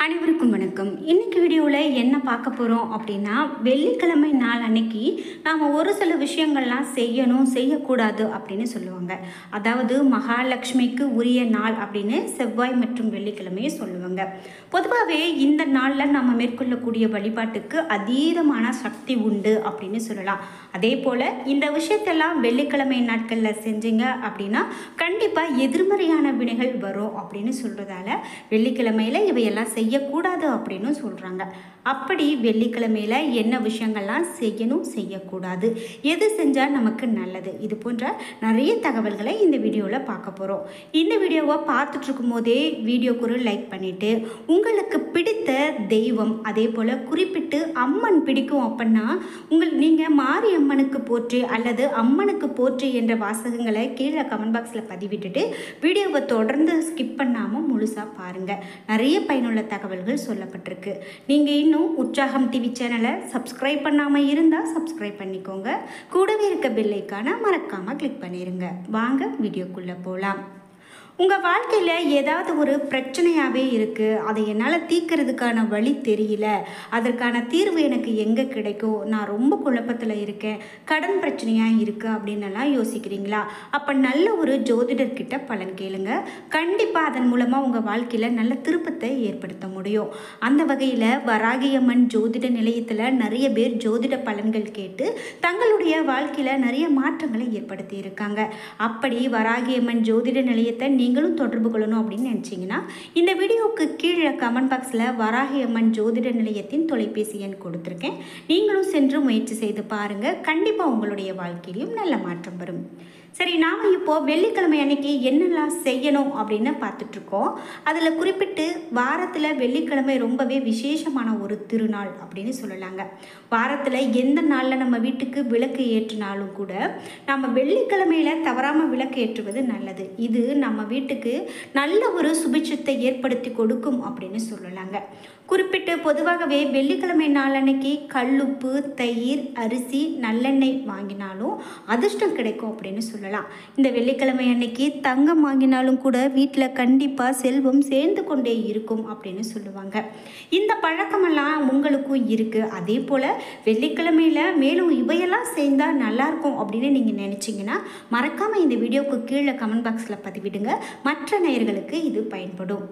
அனைவருக்கும் வணக்கம் இன்னைக்கு வீடியோவில் என்ன பார்க்க போகிறோம் அப்படின்னா வெள்ளிக்கிழமை நாள் அன்னைக்கு நாம் ஒரு சில விஷயங்கள்லாம் செய்யணும் செய்யக்கூடாது அப்படின்னு சொல்லுவாங்க அதாவது மகாலட்சுமிக்கு உரிய நாள் அப்படின்னு செவ்வாய் மற்றும் வெள்ளிக்கிழமையை சொல்லுவாங்க பொதுவாகவே இந்த நாளில் நம்ம மேற்கொள்ளக்கூடிய வழிபாட்டுக்கு அதீதமான சக்தி உண்டு அப்படின்னு சொல்லலாம் அதே போல் இந்த விஷயத்தெல்லாம் வெள்ளிக்கிழமை நாட்களில் செஞ்சீங்க அப்படின்னா கண்டிப்பாக எதிர்மறையான வினைகள் வரும் அப்படின்னு சொல்கிறதால வெள்ளிக்கிழமையில் இவையெல்லாம் செய்யக்கூடாது அப்படின்னு சொல்கிறாங்க அப்படி வெள்ளிக்கிழமையில் என்ன விஷயங்கள்லாம் செய்யணும் செய்யக்கூடாது எது செஞ்சால் நமக்கு நல்லது இது போன்ற நிறைய தகவல்களை இந்த வீடியோவில் பார்க்க போகிறோம் இந்த வீடியோவை பார்த்துட்டு இருக்கும் போதே வீடியோக்கு ஒரு லைக் பண்ணிவிட்டு உங்களுக்கு பிடித்த தெய்வம் அதே போல் குறிப்பிட்டு அம்மன் பிடிக்கும் அப்படின்னா உங்கள் நீங்கள் மாரி அம்மனுக்கு போற்றி அல்லது அம்மனுக்கு போற்றி என்ற வாசகங்களை கீழே கமெண்ட் பாக்ஸில் பதிவிட்டுட்டு வீடியோவை தொடர்ந்து ஸ்கிப் பண்ணாமல் முழுசாக பாருங்கள் நிறைய பயனுள்ள தகவல்கள் சொல்லப்பட்டிருக்கு நீங்கள் இன்னும் உற்சாகம் டிவி சேனலை சப்ஸ்கிரைப் பண்ணாமல் இருந்தால் சப்ஸ்கிரைப் பண்ணிக்கோங்க கூடவே இருக்க பெல்லைக்கான மறக்காமல் கிளிக் பண்ணிடுங்க வாங்க வீடியோக்குள்ளே போகலாம் உங்கள் வாழ்க்கையில் ஏதாவது ஒரு பிரச்சனையாகவே இருக்குது அதை என்னால் தீர்க்கறதுக்கான வழி தெரியல அதற்கான தீர்வு எனக்கு எங்கே கிடைக்கும் நான் ரொம்ப குழப்பத்தில் இருக்கேன் கடன் பிரச்சனையாக இருக்குது அப்படின்னலாம் யோசிக்கிறீங்களா அப்போ நல்ல ஒரு ஜோதிடர்கிட்ட பலன் கேளுங்க கண்டிப்பாக அதன் மூலமாக உங்கள் வாழ்க்கையில் நல்ல திருப்பத்தை ஏற்படுத்த முடியும் அந்த வகையில் வராகியம்மன் ஜோதிட நிலையத்தில் நிறைய பேர் ஜோதிட பலன்கள் கேட்டு தங்களுடைய வாழ்க்கையில் நிறைய மாற்றங்களை ஏற்படுத்தி இருக்காங்க அப்படி வராகியம்மன் ஜோதிட நிலையத்தை நீங்களும் தொடர்பு கொள்ளணும் அப்படின்னு நினச்சிங்கன்னா இந்த வீடியோவுக்கு கீழே கமெண்ட் பாக்ஸில் வராகி அம்மன் ஜோதிட நிலையத்தின் தொலைபேசி எண் கொடுத்துருக்கேன் நீங்களும் சென்று முயற்சி செய்து பாருங்கள் கண்டிப்பாக உங்களுடைய வாழ்க்கையிலையும் நல்ல மாற்றம் வரும் சரி நாம் இப்போது வெள்ளிக்கிழமை அன்னைக்கு என்னெல்லாம் செய்யணும் அப்படின்னு பார்த்துட்ருக்கோம் அதில் குறிப்பிட்டு வாரத்தில் வெள்ளிக்கிழமை ரொம்பவே விசேஷமான ஒரு திருநாள் அப்படின்னு சொல்லலாங்க வாரத்தில் எந்த நாளில் நம்ம வீட்டுக்கு விளக்கு ஏற்றினாலும் கூட நம்ம வெள்ளிக்கிழமையில் தவறாமல் விளக்கு ஏற்றுவது நல்லது இது நம்ம வீட்டுக்கு நல்ல ஒரு சுபிட்சத்தை ஏற்படுத்தி கொடுக்கும் அப்படின்னு சொல்லலாங்க குறிப்பிட்டு பொதுவாகவே வெள்ளிக்கிழமை நாள் அன்னைக்கு கல்லுப்பு தயிர் அரிசி நல்லெண்ணெய் வாங்கினாலும் அதிர்ஷ்டம் கிடைக்கும் அப்படின்னு சொல்லலாம் இந்த வெள்ளிக்கிழமை அன்னைக்கு தங்கம் வாங்கினாலும் கூட வீட்டில் கண்டிப்பாக செல்வம் சேர்ந்து கொண்டே இருக்கும் அப்படின்னு சொல்லுவாங்க இந்த பழக்கமெல்லாம் உங்களுக்கும் இருக்குது அதே போல் வெள்ளிக்கிழமையில் மேலும் இவையெல்லாம் சேர்ந்தால் நல்லாயிருக்கும் அப்படின்னு நீங்கள் நினச்சிங்கன்னா மறக்காமல் இந்த வீடியோவுக்கு கீழே கமெண்ட் பாக்ஸில் பதிவிடுங்க மற்ற நேயர்களுக்கு இது பயன்படும்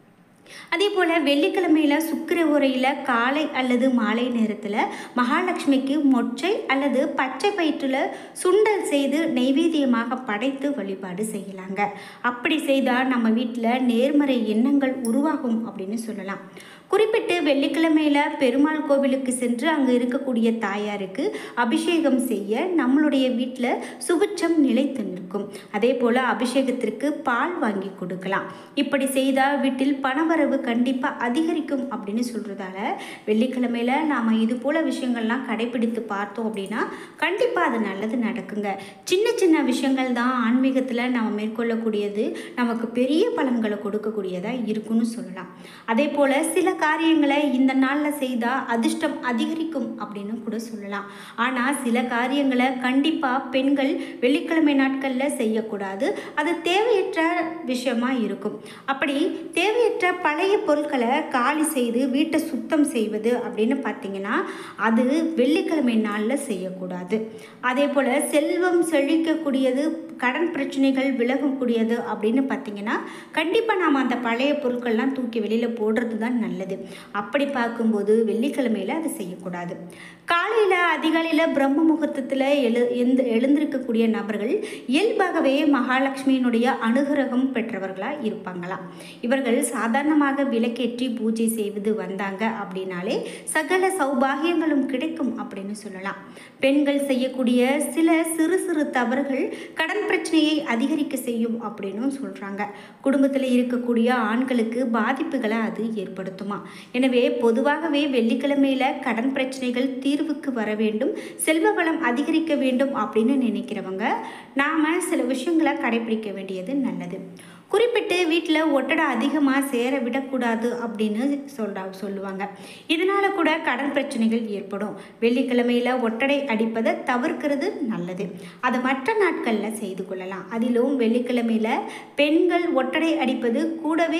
அதே போல் வெள்ளிக்கிழமையில் சுக்கிர உரையில் காலை அல்லது மாலை நேரத்தில் மகாலட்சுமிக்கு மொச்சை அல்லது பச்சை பயிற்றில் சுண்டல் செய்து நைவேத்தியமாக படைத்து வழிபாடு செய்யலாங்க அப்படி செய்தால் நம்ம வீட்டில் நேர்மறை எண்ணங்கள் உருவாகும் அப்படின்னு சொல்லலாம் குறிப்பிட்டு வெள்ளிக்கிழமையில் பெருமாள் கோவிலுக்கு சென்று அங்கே இருக்கக்கூடிய தாயாருக்கு அபிஷேகம் செய்ய நம்மளுடைய வீட்டில் சுபிட்சம் நிலைத்து நிற்கும் அதே போல் அபிஷேகத்திற்கு பால் வாங்கி கொடுக்கலாம் இப்படி செய்தால் வீட்டில் பணவரவு கண்டிப்பாக அதிகரிக்கும் அப்படின்னு சொல்கிறதால வெள்ளிக்கிழமையில் நாம் இது போல் விஷயங்கள்லாம் கடைபிடித்து பார்த்தோம் அப்படின்னா கண்டிப்பாக அது நல்லது நடக்குங்க சின்ன சின்ன விஷயங்கள் தான் ஆன்மீகத்தில் நம்ம மேற்கொள்ளக்கூடியது நமக்கு பெரிய பலன்களை கொடுக்கக்கூடியதாக இருக்குன்னு சொல்லலாம் அதே போல் சில காரியங்களை இந்த நாளில் செய்தால் அதிர்ஷ்டம் அதிகரிக்கும் அப்படின்னு கூட சொல்லலாம் ஆனால் சில காரியங்களை கண்டிப்பாக பெண்கள் வெள்ளிக்கிழமை நாட்களில் செய்யக்கூடாது அது தேவையற்ற விஷயமா இருக்கும் அப்படி தேவையற்ற பழைய பொருட்களை காலி செய்து வீட்டை சுத்தம் செய்வது அப்படின்னு பார்த்தீங்கன்னா அது வெள்ளிக்கிழமை நாளில் செய்யக்கூடாது அதே போல் செல்வம் செழிக்கக்கூடியது கடன் பிரச்சனைகள் விலகக்கூடியது அப்படின்னு பார்த்தீங்கன்னா கண்டிப்பாக நாம் அந்த பழைய பொருட்கள்லாம் தூக்கி வெளியில் போடுறது தான் நல்லது அப்படி பார்க்கும்போது வெள்ளிக்கிழமையில் அதை செய்யக்கூடாது காலையில் அதிகாலையில் பிரம்ம முகூர்த்தத்தில் எழு எழுந்து எழுந்திருக்கக்கூடிய நபர்கள் இயல்பாகவே மகாலட்சுமியினுடைய அனுகிரகம் பெற்றவர்களாக இருப்பாங்களாம் இவர்கள் சாதாரணமாக விளக்கேற்றி பூஜை செய்வது வந்தாங்க அப்படின்னாலே சகல சௌபாகியங்களும் கிடைக்கும் அப்படின்னு சொல்லலாம் பெண்கள் செய்யக்கூடிய சில சிறு சிறு தவறுகள் கடன் பிரச்சனையை அதிகரிக்க செய்யும் அப்படின்னு சொல்கிறாங்க குடும்பத்தில் இருக்கக்கூடிய ஆண்களுக்கு பாதிப்புகளை அது ஏற்படுத்துமா எனவே பொதுவாகவே வெள்ளிக்கிழமையில் கடன் பிரச்சனைகள் தீர்வுக்கு வர வேண்டும் செல்வ வளம் அதிகரிக்க வேண்டும் அப்படின்னு நினைக்கிறவங்க நாம் சில விஷயங்களை கடைபிடிக்க வேண்டியது நல்லது குறிப்பிட்டு வீட்டில் ஒட்டடை அதிகமாக சேர விடக்கூடாது அப்படின்னு சொல்றா சொல்லுவாங்க இதனால் கூட கடன் பிரச்சனைகள் ஏற்படும் வெள்ளிக்கிழமையில் ஒட்டடை அடிப்பதை தவிர்க்கிறது நல்லது அதை மற்ற நாட்களில் செய்து கொள்ளலாம் அதிலும் வெள்ளிக்கிழமையில் பெண்கள் ஒட்டடை அடிப்பது கூடவே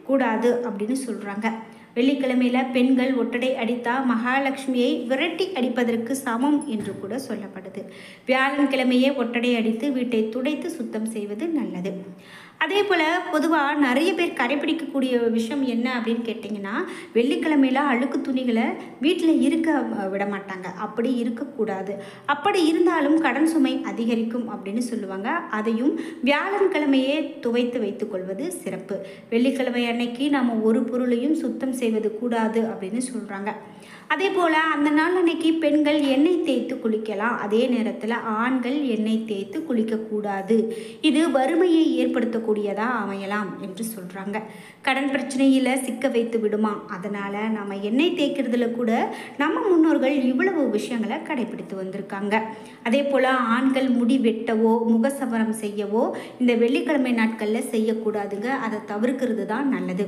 கூடாது அப்படின்னு சொல்கிறாங்க வெள்ளிக்கிழமையில் பெண்கள் ஒட்டடை அடித்தா மகாலட்சுமியை விரட்டி அடிப்பதற்கு சமம் என்று கூட சொல்லப்படுது வியாழன்கிழமையே ஒட்டடை அடித்து வீட்டை துடைத்து சுத்தம் செய்வது நல்லது அதே போல் பொதுவாக நிறைய பேர் கடைபிடிக்கக்கூடிய விஷயம் என்ன அப்படின்னு கேட்டிங்கன்னா வெள்ளிக்கிழமையில் அழுக்கு துணிகளை வீட்டில் இருக்க அஹ், விட மாட்டாங்க அப்படி இருக்கக்கூடாது அப்படி இருந்தாலும் கடன் சுமை அதிகரிக்கும் அப்படின்னு சொல்லுவாங்க அதையும் வியாழன்கிழமையே துவைத்து வைத்துக்கொள்வது சிறப்பு வெள்ளிக்கிழமை அன்னைக்கு நம்ம ஒரு பொருளையும் சுத்தம் செய்வது கூடாது அப்படின்னு சொல்கிறாங்க அதே போல் அந்த நாள் அன்னைக்கு பெண்கள் எண்ணெய் தேய்த்து குளிக்கலாம் அதே நேரத்தில் ஆண்கள் எண்ணெய் தேய்த்து குளிக்கக்கூடாது இது வறுமையை ஏற்படுத்தக்கூடியதாக அமையலாம் என்று சொல்கிறாங்க கடன் பிரச்சனையில் சிக்க வைத்து விடுமா அதனால் நம்ம எண்ணெய் தேய்க்கிறதுல கூட நம்ம முன்னோர்கள் இவ்வளவு விஷயங்களை கடைபிடித்து வந்திருக்காங்க அதே போல் ஆண்கள் முடி வெட்டவோ முகசவரம் செய்யவோ இந்த வெள்ளிக்கிழமை நாட்களில் செய்யக்கூடாதுங்க அதை தவிர்க்கிறது தான் நல்லது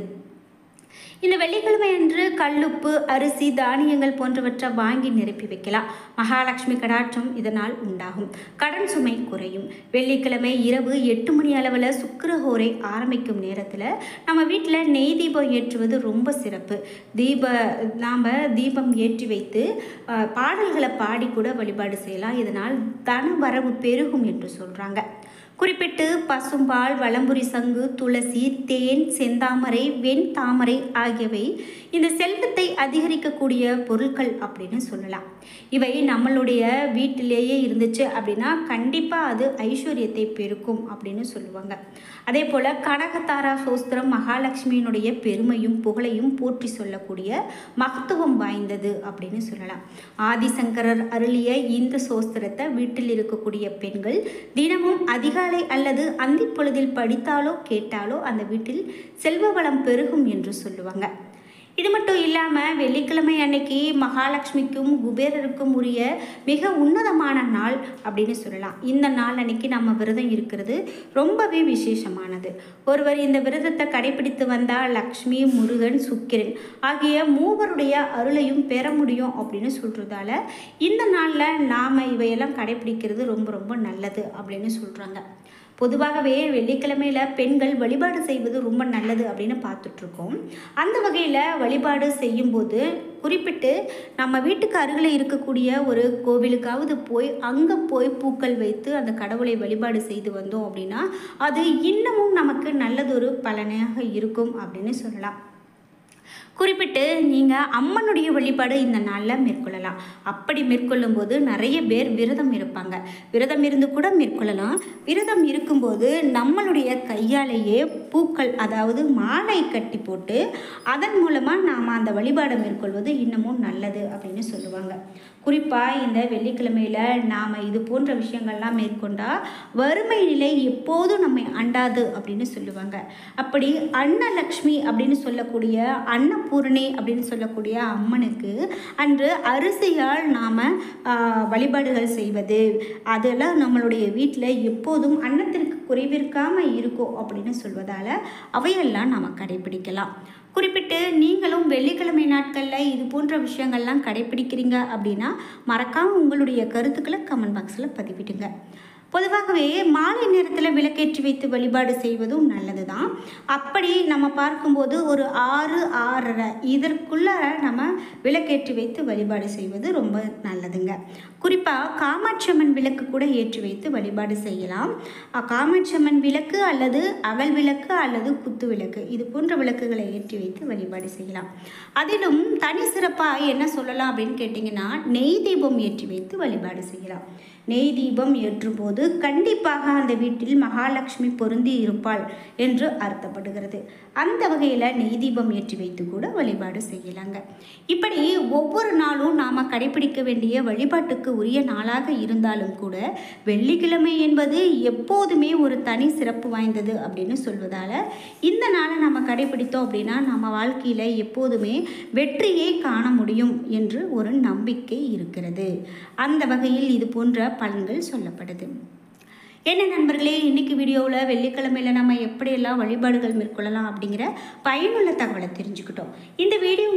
இந்த வெள்ளிக்கிழமை அன்று கல்லுப்பு அரிசி தானியங்கள் போன்றவற்றை வாங்கி நிரப்பி வைக்கலாம் மகாலட்சுமி கடாட்சம் இதனால் உண்டாகும் கடன் சுமை குறையும் வெள்ளிக்கிழமை இரவு எட்டு மணி அளவில் சுக்கிரஹோரை ஆரம்பிக்கும் நேரத்தில் நம்ம வீட்டில் நெய் தீபம் ஏற்றுவது ரொம்ப சிறப்பு தீப நாம் தீபம் ஏற்றி வைத்து அஹ், பாடல்களை பாடி கூட வழிபாடு செய்யலாம் இதனால் தன வரவு பெருகும் என்று சொல்கிறாங்க குறிப்பிட்டு பசும்பால் வலம்புரி சங்கு துளசி தேன் செந்தாமரை வெண் தாமரை ஆகியவை இந்த செல்வத்தை அதிகரிக்கக்கூடிய பொருட்கள் அப்படின்னு சொல்லலாம் இவை நம்மளுடைய வீட்டிலேயே இருந்துச்சு அப்படின்னா கண்டிப்பாக அது ஐஸ்வர்யத்தை பெருக்கும் அப்படின்னு சொல்லுவாங்க அதே போல் கனகதாரா சோஸ்திரம் மகாலட்சுமியினுடைய பெருமையும் புகழையும் போற்றி சொல்லக்கூடிய மகத்துவம் வாய்ந்தது அப்படின்னு சொல்லலாம் ஆதிசங்கரர் அருளிய இந்த சோஸ்திரத்தை வீட்டில் இருக்கக்கூடிய பெண்கள் தினமும் அதிகாலை அல்லது அந்திப் பொழுதில் படித்தாலோ கேட்டாலோ அந்த வீட்டில் செல்வ வளம் பெருகும் என்று சொல்லுவாங்க இது மட்டும் இல்லாமல் வெள்ளிக்கிழமை அன்னைக்கு மகாலட்சுமிக்கும் குபேரருக்கும் உரிய மிக உன்னதமான நாள் அப்படின்னு சொல்லலாம் இந்த நாள் அன்னைக்கு நம்ம விரதம் இருக்கிறது ரொம்பவே விசேஷமானது ஒருவர் இந்த விரதத்தை கடைபிடித்து வந்தால் லக்ஷ்மி முருகன் சுக்கிரன் ஆகிய மூவருடைய அருளையும் பெற முடியும் அப்படின்னு சொல்கிறதால இந்த நாளில் நாம் இவையெல்லாம் கடைபிடிக்கிறது ரொம்ப ரொம்ப நல்லது அப்படின்னு சொல்கிறாங்க பொதுவாகவே வெள்ளிக்கிழமையில் பெண்கள் வழிபாடு செய்வது ரொம்ப நல்லது அப்படின்னு பார்த்துட்ருக்கோம் அந்த வகையில் வழிபாடு செய்யும்போது குறிப்பிட்டு நம்ம வீட்டுக்கு அருகில் இருக்கக்கூடிய ஒரு கோவிலுக்காவது போய் அங்கே போய் பூக்கள் வைத்து அந்த கடவுளை வழிபாடு செய்து வந்தோம் அப்படின்னா அது இன்னமும் நமக்கு நல்லதொரு பலனாக இருக்கும் அப்படின்னு சொல்லலாம் குறிப்பிட்டு நீங்கள் அம்மனுடைய வழிபாடு இந்த நாளில் மேற்கொள்ளலாம் அப்படி மேற்கொள்ளும்போது நிறைய பேர் விரதம் இருப்பாங்க விரதம் இருந்து கூட மேற்கொள்ளலாம் விரதம் இருக்கும்போது நம்மளுடைய கையாலேயே பூக்கள் அதாவது மாலை கட்டி போட்டு அதன் மூலமாக நாம் அந்த வழிபாடை மேற்கொள்வது இன்னமும் நல்லது அப்படின்னு சொல்லுவாங்க குறிப்பாக இந்த வெள்ளிக்கிழமையில் நாம் இது போன்ற விஷயங்கள்லாம் மேற்கொண்டால் வறுமை நிலை எப்போதும் நம்மை அண்டாது அப்படின்னு சொல்லுவாங்க அப்படி அன்னலக்ஷ்மி அப்படின்னு சொல்லக்கூடிய அன்னபூரணி அப்படின்னு சொல்லக்கூடிய அம்மனுக்கு அன்று அரிசியால் நாம் வழிபாடுகள் செய்வது அதெல்லாம் நம்மளுடைய வீட்டில் எப்போதும் அன்னத்திற்கு குறைவிருக்காமல் இருக்கும் அப்படின்னு சொல்வதால் அவையெல்லாம் நாம் கடைபிடிக்கலாம் குறிப்பிட்டு நீங்களும் வெள்ளிக்கிழமை நாட்களில் இது போன்ற விஷயங்கள்லாம் கடைபிடிக்கிறீங்க அப்படின்னா மறக்காமல் உங்களுடைய கருத்துக்களை கமெண்ட் பாக்ஸில் பதிவிடுங்க பொதுவாகவே மாலை நேரத்தில் விளக்கேற்றி வைத்து வழிபாடு செய்வதும் நல்லது தான் அப்படி நம்ம பார்க்கும்போது ஒரு ஆறு ஆறரை இதற்குள்ள நம்ம விளக்கேற்றி வைத்து வழிபாடு செய்வது ரொம்ப நல்லதுங்க குறிப்பாக காமாட்சியம்மன் விளக்கு கூட ஏற்றி வைத்து வழிபாடு செய்யலாம் அஹ் காமாட்சியம்மன் விளக்கு அல்லது அகல் விளக்கு அல்லது குத்து விளக்கு இது போன்ற விளக்குகளை ஏற்றி வைத்து வழிபாடு செய்யலாம் அதிலும் தனி சிறப்பாக என்ன சொல்லலாம் அப்படின்னு கேட்டிங்கன்னா நெய் தீபம் ஏற்றி வைத்து வழிபாடு செய்யலாம் நெய் தீபம் ஏற்றும் போது கண்டிப்பாக அந்த வீட்டில் மகாலட்சுமி பொருந்தி இருப்பாள் என்று அர்த்தப்படுகிறது அந்த வகையில் நெய் தீபம் ஏற்றி வைத்து கூட வழிபாடு செய்யலாங்க இப்படி ஒவ்வொரு நாளும் நாம் கடைபிடிக்க வேண்டிய வழிபாட்டுக்கு உரிய நாளாக இருந்தாலும் கூட வெள்ளிக்கிழமை என்பது எப்போதுமே ஒரு தனி சிறப்பு வாய்ந்தது அப்படின்னு சொல்வதால் இந்த நாளை நம்ம கடைபிடித்தோம் அப்படின்னா நம்ம வாழ்க்கையில் எப்போதுமே வெற்றியை காண முடியும் என்று ஒரு நம்பிக்கை இருக்கிறது அந்த வகையில் இது போன்ற பலன்கள் சொல்லப்படுது என்ன நண்பர்களே இன்னைக்கு வீடியோவில் வெள்ளிக்கிழமையில் நம்ம எப்படியெல்லாம் வழிபாடுகள் மேற்கொள்ளலாம் அப்படிங்கிற பயனுள்ள தகவலை தெரிஞ்சுக்கிட்டோம் இந்த வீடியோ உங்களுக்கு பயன்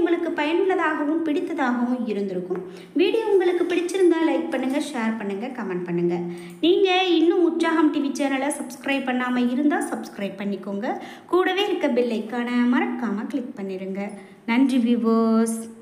பயனுள்ளதாகவும் பிடித்ததாகவும் இருந்திருக்கும் வீடியோ உங்களுக்கு பிடிச்சிருந்தா லைக் பண்ணுங்கள் ஷேர் பண்ணுங்கள் கமெண்ட் பண்ணுங்கள் நீங்கள் இன்னும் உற்சாகம் டிவி சேனலை சப்ஸ்கிரைப் பண்ணாமல் இருந்தால் சப்ஸ்கிரைப் பண்ணிக்கோங்க கூடவே இருக்க பெல் ஐக்கானை மறக்காமல் கிளிக் பண்ணிடுங்க நன்றி விவோஸ்